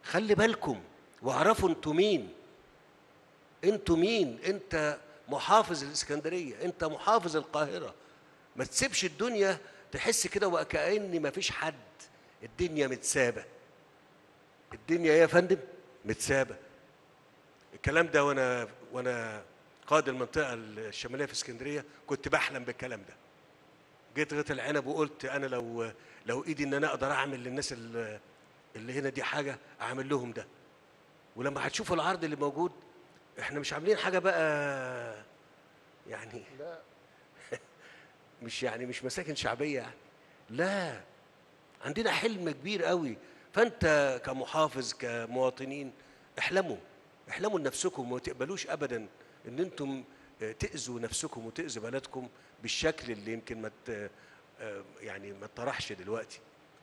خلي بالكم واعرفوا انتوا مين انتوا مين انت محافظ الاسكندريه انت محافظ القاهره ما تسيبش الدنيا تحس كده وكأن ما فيش حد الدنيا متسابه الدنيا يا فندم متسابه الكلام ده وانا وانا قائد المنطقه الشماليه في اسكندريه كنت بحلم بالكلام ده جيت غيت العنب وقلت انا لو لو ايدي ان انا اقدر اعمل للناس اللي اللي هنا دي حاجه اعمل لهم ده ولما هتشوفوا العرض اللي موجود احنا مش عاملين حاجه بقى يعني لا مش يعني مش مساكن شعبيه يعني لا عندنا حلم كبير قوي فانت كمحافظ كمواطنين احلموا احلموا لنفسكم وما تقبلوش ابدا ان انتم آه، تاذوا نفسكم وتاذوا بلدكم بالشكل اللي يمكن ما ت- آه، يعني ما اتطرحش دلوقتي